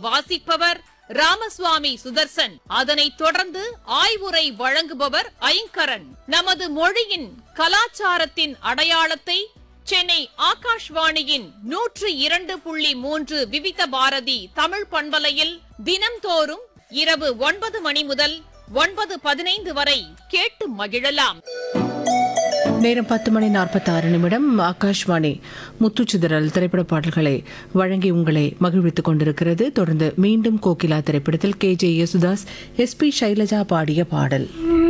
வாசிப்பவர் ராமசுவாமி சுதர்சன் அதனைத் தொடர்ந்து ஆய்வுரை வழங்குபவர் ஐங்கரன் நமது மொழியின் கலாச்சாரத்தின் அடையாளத்தை சென்னை ஆகாஷ்வாணியின் நூற்று இரண்டு புள்ளி மூன்று விவித பாரதி தமிழ் பண்பலையில் தினம்தோறும் இரவு ஒன்பது மணி முதல் ஒன்பது பதினைந்து வரை கேட்டு மகிழலாம் நேரம் பத்து மணி நாற்பத்தாறு நிமிடம் ஆகாஷ்வாணி முத்துச்சிதறல் திரைப்பட பாடல்களை வழங்கி உங்களை மகிழ்வித்துக் கொண்டிருக்கிறது தொடர்ந்து மீண்டும் கோகிலா திரைப்படத்தில் K J Yesudas S P Sailaja பாடிய பாடல்